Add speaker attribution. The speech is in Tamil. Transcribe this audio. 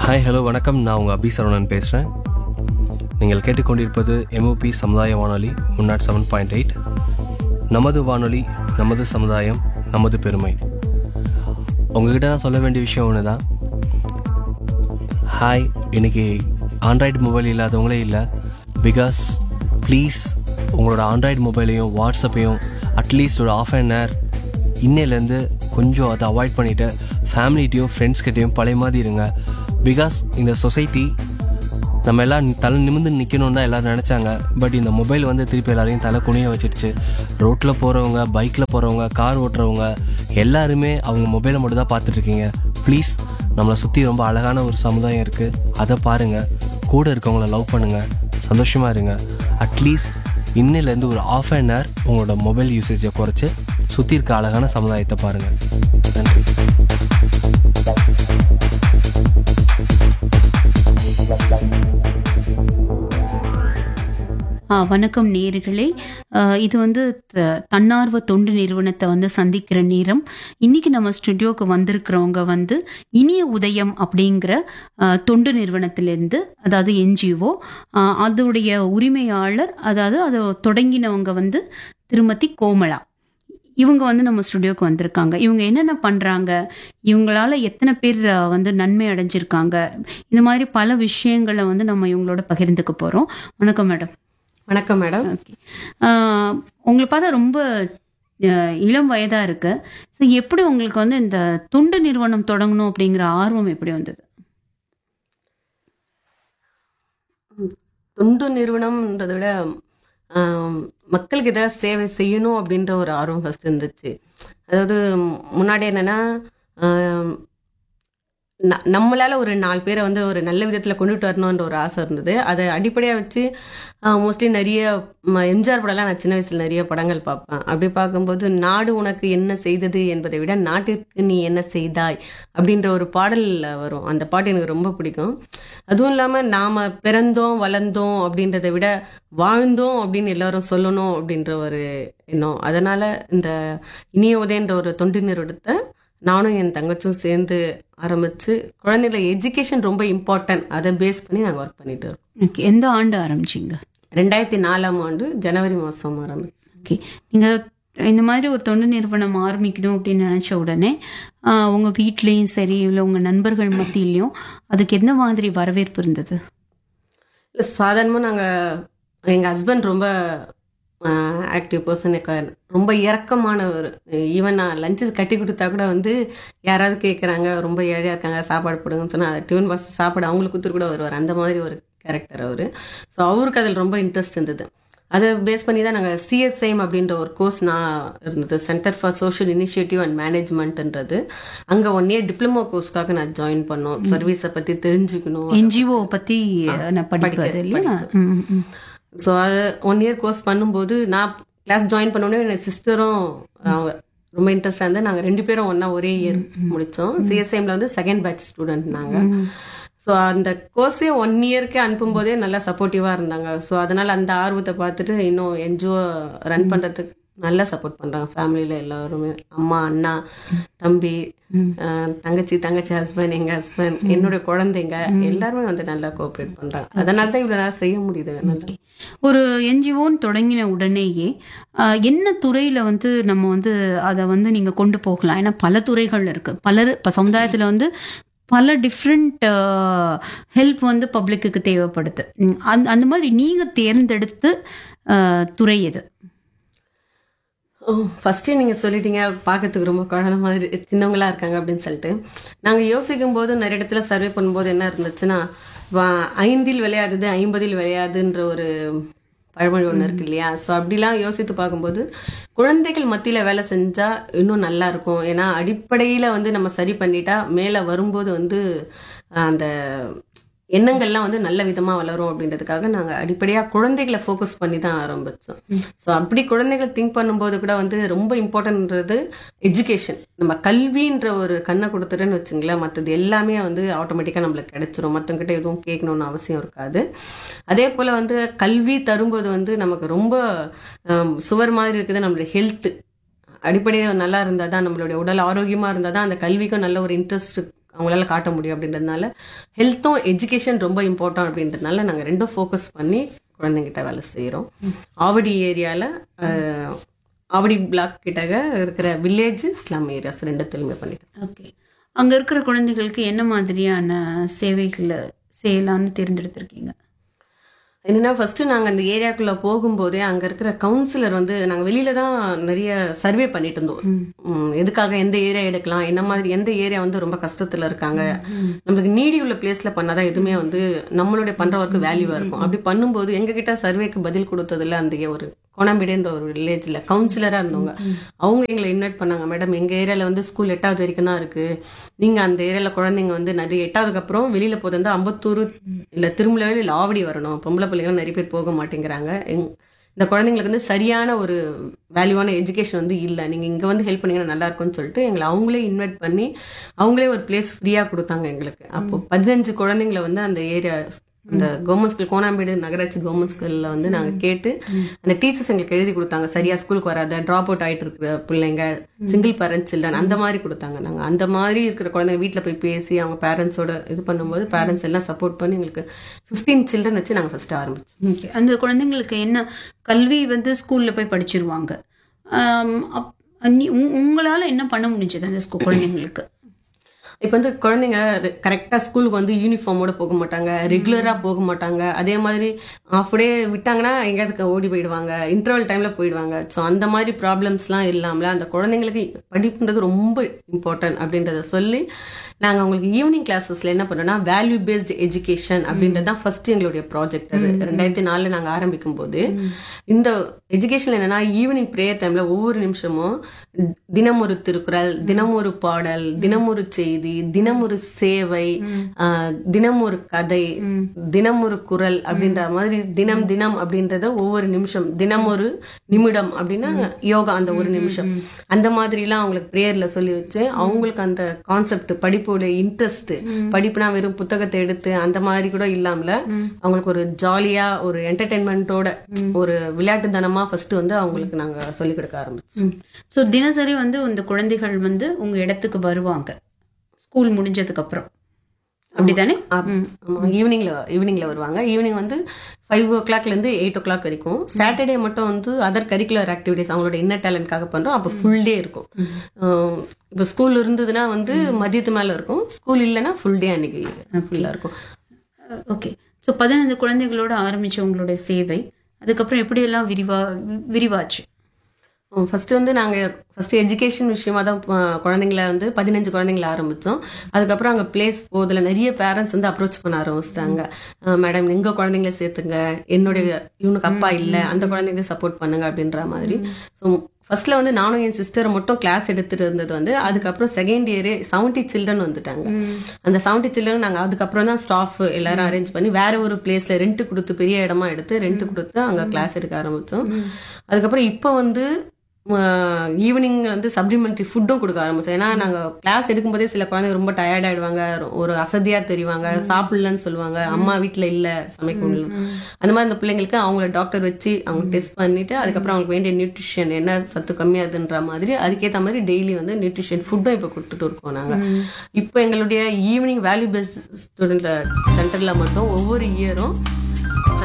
Speaker 1: ஹாய் ஹலோ வணக்கம் நான் உங்கள் அபி சரவணன் பேசுகிறேன் நீங்கள் கேட்டுக்கொண்டிருப்பது எம்ஓபி சமுதாய வானொலி one nought seven point eight நமது வானொலி நமது சமுதாயம் நமது பெருமை உங்ககிட்ட நான் சொல்ல வேண்டிய விஷயம் ஒன்று தான் ஹாய் இன்னைக்கு ஆண்ட்ராய்டு மொபைல் இல்லாதவங்களே இல்லை பிகாஸ் ப்ளீஸ் உங்களோட ஆண்ட்ராய்டு மொபைலையும் வாட்ஸ்அப்பையும் அட்லீஸ்ட் ஒரு ஆஃப் அன் ஹவர் இன்னையிலேருந்து கொஞ்சம் அதை அவாய்ட் பண்ணிவிட்டு ஃபேமிலிட்டையும் ஃப்ரெண்ட்ஸ்கிட்டையும் பழைய மாதிரி இருங்க பிகாஸ் இந்த சொசைட்டி நம்ம எல்லாம் தலை நிமிர்ந்து நிற்கணும்னு தான் எல்லாரும் நினச்சாங்க பட் இந்த மொபைல் வந்து திருப்பி எல்லாரையும் தலை குனிய வச்சிடுச்சு ரோட்டில் போகிறவங்க பைக்கில் போகிறவங்க கார் ஓட்டுறவங்க எல்லாருமே அவங்க மொபைலை மட்டும் தான் பார்த்துட்ருக்கீங்க ப்ளீஸ் நம்மளை சுற்றி ரொம்ப அழகான ஒரு சமுதாயம் இருக்குது அதை பாருங்கள் கூட இருக்கவங்கள லவ் பண்ணுங்கள் சந்தோஷமாக இருங்க அட்லீஸ்ட் இன்னிலேருந்து ஒரு ஆஃப் அன் ஹவர் உங்களோட மொபைல் யூசேஜை குறைச்சி சுற்றி இருக்க அழகான சமுதாயத்தை பாருங்கள் நன்றி
Speaker 2: ஆ, வணக்கம் நேர்களே இது வந்து த- தன்னார்வ தொண்டு நிறுவனத்தை வந்து சந்திக்கிற நேரம் இன்னைக்கு நம்ம ஸ்டுடியோக்கு வந்திருக்கிறவங்க வந்து இனிய உதயம் அப்படிங்கிற ஆ, தொண்டு நிறுவனத்திலேருந்து அதாவது என்ஜிஓ அதோடைய உரிமையாளர் அதாவது அதை தொடங்கினவங்க வந்து திருமதி கோமலா இவங்க வந்து நம்ம ஸ்டுடியோக்கு வந்திருக்காங்க இவங்க என்னென்ன பண்ணுறாங்க இவங்களால எத்தனை பேர் ஆ, வந்து நன்மை அடைஞ்சிருக்காங்க இந்த மாதிரி பல விஷயங்களை வந்து நம்ம இவங்களோட பகிர்ந்துக்க போகிறோம் வணக்கம் மேடம்
Speaker 3: வணக்கம் மேடம்
Speaker 2: ஓகே உங்களை பார்த்தா ரொம்ப அஹ், இளம் வயதா இருக்கு ஸோ எப்படி உங்களுக்கு வந்து இந்த தொண்டு நிறுவனம் தொடங்கணும் அப்படிங்கிற ஆர்வம் எப்படி வந்தது
Speaker 3: தொண்டு நிறுவனம்ன்றதை விட ஆம், மக்களுக்கு ஏதாவது சேவை செய்யணும் அப்படின்ற ஒரு ஆர்வம் ஃபர்ஸ்ட் இருந்துச்சு அதாவது முன்னாடி என்னன்னா ஆம், ந- நம்மளால ஒரு நாலு பேரை வந்து ஒரு நல்ல விதத்தில் கொண்டுட்டு வரணுன்ற ஒரு ஆசை இருந்தது அதை அடிப்படையாக வச்சு மோஸ்ட்லி நிறைய ம, எம்ஜிஆர் படம்லாம் நான் சின்ன வயசில் நிறைய படங்கள் பார்ப்பேன் அப்படி பார்க்கும்போது நாடு உனக்கு என்ன செய்தது என்பதை விட நாட்டிற்கு நீ என்ன செய்தாய் அப்படின்ற ஒரு பாடல் வரும் அந்த பாட்டு எனக்கு ரொம்ப பிடிக்கும் அதுவும் இல்லாமல் நாம் பிறந்தோம் வளர்ந்தோம் அப்படின்றத விட வாழ்ந்தோம் அப்படின்னு எல்லாரும் சொல்லணும் அப்படின்ற ஒரு எண்ணம் அதனால் இந்த இனிய உதயன்ற ஒரு தொண்டு நிறுவனத்தை நானும் என் தங்கச்சும் சேர்ந்து ஆரம்பித்து குழந்தைகளை எஜுகேஷன் ரொம்ப இம்பார்ட்டன்ட் அதை பேஸ் பண்ணி நாங்கள் ஒர்க் பண்ணிட்டு இருக்கோம்
Speaker 2: ஓகே எந்த ஆண்டு ஆரம்பிச்சீங்க
Speaker 3: ரெண்டாயிரத்தி நாலாம் ஆண்டு ஜனவரி மாதம் ஆரம்பிச்சு
Speaker 2: ஓகே நீங்கள் இந்த மாதிரி ஒரு தொண்டு நிறுவனம் ஆரம்பிக்கணும் அப்படின்னு நினச்ச உடனே ஆஹ், உங்க வீட்லேயும் சரி இல்லை உங்க நண்பர்கள் மத்தியிலையும் அதுக்கு என்ன மாதிரி வரவேற்பு இருந்தது
Speaker 3: இல்லை சாதாரணமாக நாங்கள் எங்கள் ஹஸ்பண்ட் ரொம்ப ஆக்டிவ் பர்சன் ரொம்ப இறக்கமானவர் ஈவன் நான் லஞ்சு கட்டி கொடுத்தா கூட வந்து யாராவது கேட்குறாங்க ரொம்ப ஏழையாக இருக்காங்க சாப்பாடு போடுங்கன்னு சொன்னால் டியூன் பாக்ஸ் சாப்பாடு அவங்களுக்கு கொடுத்துட்டு கூட வருவார் அந்த மாதிரி ஒரு கேரக்டர் அவர் ஸோ அவருக்கு அதில் ரொம்ப இன்ட்ரெஸ்ட் இருந்தது அதை பேஸ் பண்ணி தான் நாங்கள் சிஎஸ்ஐஎம் அப்படின்ற ஒரு கோர்ஸ் நான் இருந்தது centre for social initiative and மேனேஜ்மெண்ட்ன்றது அங்கே ஒன் இயர் டிப்ளமோ கோர்ஸ்க்காக நான் ஜாயின் பண்ணோம் சர்வீஸை பற்றி தெரிஞ்சுக்கணும்
Speaker 2: என்ஜிஓ பற்றி நான் படிப்பது இல்லையா ம், ம்.
Speaker 3: ஸோ அது ஒன் இயர் கோர்ஸ் பண்ணும்போது நான் கிளாஸ் ஜாயின் பண்ணோடனே என் சிஸ்டரும் ரொம்ப இன்ட்ரெஸ்டாக இருந்தால் நாங்கள் ரெண்டு பேரும் ஒன்றா ஒரே இயர் முடித்தோம் சிஎஸ்ஐஎம்ல வந்து செகண்ட் பேட்ச் ஸ்டூடெண்ட் நாங்கள் ஸோ அந்த கோர்ஸே ஒன் இயர்க்கே அனுப்பும்போதே நல்லா சப்போர்ட்டிவாக இருந்தாங்க ஸோ அதனால் அந்த ஆர்வத்தை பார்த்துட்டு இன்னும் என்ஜிஓ ரன் பண்ணுறதுக்கு நல்லா சப்போர்ட் பண்ணுறாங்க ஃபேமிலியில் எல்லாருமே அம்மா அண்ணா தம்பி அஹ், தங்கச்சி தங்கச்சி ஹஸ்பண்ட் எங்கள் ஹஸ்பண்ட் என்னுடைய குழந்தைங்க எல்லாருமே வந்து நல்லா கோஆப்ரேட் பண்ணுறாங்க அதனால தான் இவ்வளோ நேரம் செய்ய முடியுது நல்லா
Speaker 2: ஒரு என்ஜிஓன்னு தொடங்கின உடனேயே ஆஹ், என்ன துறையில வந்து நம்ம வந்து அதை வந்து நீங்க கொண்டு போகலாம் ஏன்னா பல துறைகள் இருக்கு பலர் இப்போ சமுதாயத்துல வந்து பல டிஃப்ரெண்ட் ஹெல்ப் வந்து பப்ளிக்கு தேவைப்படுது ம், அந்த அந்த மாதிரி நீங்க தேர்ந்தெடுத்து ஆஹ், துறை எது
Speaker 3: ஃபர்ஸ்டே நீங்கள் சொல்லிட்டீங்க பார்க்கறதுக்கு ரொம்ப குழந்தை மாதிரி சின்னவங்களா இருக்காங்க அப்படின்னு சொல்லிட்டு நாங்கள் யோசிக்கும் போது நிறைய இடத்துல சர்வே பண்ணும்போது என்ன இருந்துச்சுன்னா வா- ஐந்தில் விளையாதது ஐம்பதில் விளையாதுன்ற ஒரு பழமொழி ஒன்று இருக்கு இல்லையா ஸோ அப்படிலாம் யோசித்து பார்க்கும்போது குழந்தைகள் மத்தியில் வேலை செஞ்சால் இன்னும் நல்லா இருக்கும் ஏன்னா அடிப்படையில் வந்து நம்ம சரி பண்ணிட்டா மேலே வரும்போது வந்து அந்த எண்ணங்கள்லாம் வந்து நல்ல விதமாக வளரும் அப்படின்றதுக்காக நாங்கள் அடிப்படையாக குழந்தைகளை ஃபோக்கஸ் பண்ணி தான் ஆரம்பித்தோம் ஸோ அப்படி குழந்தைகள் திங்க் பண்ணும்போது கூட வந்து ரொம்ப இம்பார்ட்டன்ட்ன்றது எஜுகேஷன் நம்ம கல்வின்ற ஒரு கண்ணை கொடுத்துட்டேன்னு வச்சுங்களேன் மற்றது எல்லாமே வந்து ஆட்டோமேட்டிக்காக நம்மளுக்கு கிடைச்சிரும் மற்றவங்கிட்ட எதுவும் கேட்கணும்னு அவசியம் இருக்காது அதே போல் வந்து கல்வி தரும்போது வந்து நமக்கு ரொம்ப ஹம், சுவர் மாதிரி இருக்குது நம்மளுடைய ஹெல்த்து அடிப்படையில் நல்லா இருந்தால் தான் நம்மளுடைய உடல் ஆரோக்கியமாக இருந்தால் தான் அந்த கல்விக்கும் நல்ல ஒரு இன்ட்ரெஸ்ட் அவங்களால காட்ட முடியும் அப்படின்றதுனால ஹெல்த்தும் எஜுகேஷன் ரொம்ப இம்பார்ட்டன்ட் அப்படின்றதுனால நாங்கள் ரெண்டும் ஃபோக்கஸ் பண்ணி குழந்தைங்கிட்ட வேலை செய்கிறோம் ஆவடி ஏரியாவில் ஆவடி பிளாக் கிட்டக இருக்கிற வில்லேஜ் ஸ்லம் ஏரியாஸ் ரெண்டுத்துலையுமே பண்ணிட்டோம்
Speaker 2: ஓகே அங்க இருக்கிற குழந்தைகளுக்கு என்ன மாதிரியான சேவைகளை செய்யலாம்னு தேர்ந்தெடுத்திருக்கீங்க
Speaker 3: என்னன்னா ஃபர்ஸ்ட் நாங்க அந்த ஏரியாக்குள்ள போகும்போதே அங்க இருக்கிற கவுன்சிலர் வந்து நாங்க வெளியில தான் நிறைய சர்வே பண்ணிட்டு இருந்தோம் ம், எதுக்காக எந்த ஏரியா எடுக்கலாம் என்ன மாதிரி எந்த ஏரியா வந்து ரொம்ப கஷ்டத்துல இருக்காங்க நம்மளுக்கு நீடி உள்ள பிளேஸ்ல பண்ணாதான் எதுவுமே வந்து நம்மளுடைய பண்ற ஒர்க்கு வேல்யூவா இருக்கும் அப்படி பண்ணும்போது எங்க கிட்ட சர்வேக்கு பதில் கொடுத்ததுல அந்த ஒரு கோணாம்பிடுன்ற ஒரு வில்லேஜ்ல கவுன்சிலரா இருந்தவங்க அவங்க எங்களை இன்வைட் பண்ணாங்க மேடம் எங்க ஏரியால வந்து ஸ்கூல் எட்டாவது வரைக்கும் தான் இருக்கு நீங்க அந்த ஏரியால குழந்தைங்க வந்து நிறைய எட்டாவதுக்கு அப்புறம் வெளியில போது வந்து அம்பத்தூர் இல்ல திருமலவேல் இல்ல ஆவடி வரணும் பொம்பளை பிள்ளைங்க நிறைய பேர் போக மாட்டேங்கிறாங்க எங்- இந்த குழந்தைங்களுக்கு வந்து சரியான ஒரு வேல்யூவான எஜுகேஷன் வந்து இல்லை நீங்கள் இங்கே வந்து ஹெல்ப் பண்ணீங்கன்னா நல்லா இருக்கும்னு சொல்லிட்டு எங்களை அவங்களே இன்வைட் பண்ணி அவங்களே ஒரு பிளேஸ் ஃப்ரீயாக கொடுத்தாங்க எங்களுக்கு அப்போ பதினஞ்சு குழந்தைங்களை வந்து அந்த ஏரியா அந்த கவர்மெண்ட் ஸ்கூல் கோணாம்பேடு நகராட்சி கவர்மெண்ட் ஸ்கூல்ல வந்து நாங்க கேட்டு அந்த டீச்சர்ஸ் எங்களுக்கு எழுதி கொடுத்தாங்க சரியா ஸ்கூலுக்கு வராத ட்ராப் அவுட் ஆயிட்டு இருக்கிற பிள்ளைங்க சிங்கிள் பேரண்ட்ஸ் சில்ட்ரன் அந்த மாதிரி கொடுத்தாங்க நாங்க அந்த மாதிரி இருக்கிற குழந்தைங்க வீட்ல போய் பேசி அவங்க பேரண்ட்ஸோட இது பண்ணும்போது பேரண்ட்ஸ் எல்லாம் சப்போர்ட் பண்ணி எங்களுக்கு 15 சில்ட்ரன் வச்சு நாங்க ஃபர்ஸ்ட் ஆரம்பிச்சோம்
Speaker 2: ஓகே அந்த குழந்தைங்களுக்கு என்ன கல்வி வந்து ஸ்கூல்ல போய் படிச்சிருவாங்க ஆம், அப்- நீ- உங்- உங்களால என்ன பண்ண முடிஞ்சது அந்த ஸ்கூல் குழந்தைங்களுக்கு
Speaker 3: இப்போ வந்து குழந்தைங்க கரெக்டாக ஸ்கூலுக்கு வந்து யூனிஃபார்மோட போக மாட்டாங்க ரெகுலராக போக மாட்டாங்க அதே மாதிரி ஆஃப் டே விட்டாங்கன்னா எங்கேயாவது ஓடி போயிடுவாங்க இன்டர்வல் டைமில் போயிடுவாங்க ஸோ அந்த மாதிரி ப்ராப்ளம்ஸ்லாம் இல்லாமல் அந்த குழந்தைங்களுக்கு படிப்புன்றது ரொம்ப இம்பார்ட்டன்ட் அப்படின்றத சொல்லி நாங்கள் அவங்களுக்கு ஈவினிங் கிளாஸஸில் என்ன பண்ணோம்னா வேல்யூ பேஸ்டு எஜுகேஷன் அப்படின்றது தான் ஃபர்ஸ்ட் எங்களுடைய ப்ராஜெக்ட் அது ரெண்டாயிரத்தி நாலில் நாங்கள் ஆரம்பிக்கும் போது இந்த எஜுகேஷன் என்னன்னா ஈவினிங் ப்ரேயர் டைம்ல ஒவ்வொரு நிமிஷமும் தினம் ஒரு திருக்குறள் தினம் ஒரு பாடல் தினம் ஒரு செய்தி தினம் ஒரு சேவை ஆஹ், தினம் ஒரு கதை தினம் ஒரு குரல் அப்படின்ற மாதிரி தினம் தினம் அப்படின்றத ஒவ்வொரு நிமிஷம் தினம் ஒரு நிமிடம் அப்படின்னா யோகா அந்த ஒரு நிமிஷம் அந்த மாதிரிலாம் அவங்களுக்கு ப்ரேயர்ல சொல்லி வச்சு அவங்களுக்கு அந்த கான்செப்ட் படிப்போட இன்ட்ரெஸ்ட் படிப்புனா வெறும் புத்தகத்தை எடுத்து அந்த மாதிரி கூட இல்லாமல அவங்களுக்கு ஒரு ஜாலியா ஒரு என்டர்டைன்மெண்ட்டோட ஒரு விளையாட்டுத்தனமா ஃபர்ஸ்ட் வந்து அவங்களுக்கு நாங்க சொல்லிக் கொடுக்க ஆரம்பிச்சோம்
Speaker 2: ஸோ தினசரி வந்து இந்த குழந்தைகள் வந்து உங்க இடத்துக்கு வருவாங்க ஸ்கூல் முடிஞ்சதுக்கு அப்புறம் அப்படிதானே ம்.
Speaker 3: ஈவினிங்ல ஈவினிங்ல வருவாங்க ஈவினிங் வந்து ஃபைவ் ஓ கிளாக்ல இருந்து எயிட் ஓ கிளாக் வரைக்கும் சாட்டர்டே மட்டும் வந்து அதர் கரிக்குலர் ஆக்டிவிட்டிஸ் அவங்களோட இன்னர் டேலண்ட்காக பண்றோம் அப்போ ஃபுல் டே இருக்கும் அஹ் இப்போ ஸ்கூல் இருந்ததுன்னா வந்து மதியத்து மேல இருக்கும் ஸ்கூல் இல்லைன்னா ஃபுல் டே அன்னைக்கு ஃபுல்லா இருக்கும்
Speaker 2: ஓகே ஸோ பதினைந்து குழந்தைகளோட ஆரம்பிச்ச உங்களோட சேவை அதுக்கப்புறம் எப்படியெல்லாம் விரிவா வி- விரிவாச்சு
Speaker 3: ஃபர்ஸ்ட் வந்து நாங்க ஃபர்ஸ்ட் எஜுகேஷன் விஷயமா தான் அஹ், குழந்தைங்கள வந்து பதினஞ்சு குழந்தைங்கள ஆரம்பிச்சோம் அதுக்கப்புறம் அங்க பிளேஸ் போதில் நிறைய பேரண்ட்ஸ் வந்து அப்ரோச் பண்ண ஆரம்பிச்சிட்டாங்க மேடம் எங்க குழந்தைங்கள சேர்த்துங்க என்னுடைய இவனுக்கு அப்பா இல்ல அந்த குழந்தைங்க சப்போர்ட் பண்ணுங்க அப்படின்ற மாதிரி ஸோ ஃபர்ஸ்ட்ல வந்து நானும் என் சிஸ்டர் மட்டும் கிளாஸ் எடுத்துட்டு இருந்தது வந்து அதுக்கப்புறம் செகண்ட் இயரே செவன்டி சில்ட்ரன் வந்துட்டாங்க அந்த செவன்டி சில்ட்ரன் நாங்க அதுக்கப்புறம் தான் ஸ்டாஃப் எல்லாரும் அரேஞ்ச் பண்ணி வேற ஒரு பிளேஸ்ல ரெண்ட் கொடுத்து பெரிய இடமா எடுத்து ரெண்ட் கொடுத்து அங்க கிளாஸ் எடுக்க ஆரம்பிச்சோம் அதுக்கப்புறம் இப்போ வந்து ஈவினிங் வந்து சப்ளிமெண்ட்ரி ஃபுட்டும் கொடுக்க ஆரம்பிச்சோம் ஏன்னா நாங்க கிளாஸ் எடுக்கும்போதே சில குழந்தைங்க ரொம்ப டயர்ட் ஆயிடுவாங்க ஒரு அசதியா தெரிவாங்க சாப்பிடலன்னு சொல்லுவாங்க அம்மா வீட்ல இல்ல சமைக்க முடியல அந்த மாதிரி அந்த பிள்ளைங்களுக்கு அவங்கள டாக்டர் வச்சு அவங்க டெஸ்ட் பண்ணிட்டு அதுக்கப்புறம் அவங்களுக்கு வேண்டிய நியூட்ரிஷன் என்ன சத்து கம்மியாதுன்ற மாதிரி அதுக்கேற்ற மாதிரி டெய்லி வந்து நியூட்ரிஷன் ஃபுட்டும் இப்போ கொடுத்துட்டு இருக்கோம் நாங்க இப்போ எங்களுடைய ஈவினிங் வேல்யூ பேஸ்ட் ஸ்டூடெண்ட் சென்டர்ல மட்டும் ஒவ்வொரு இயரும்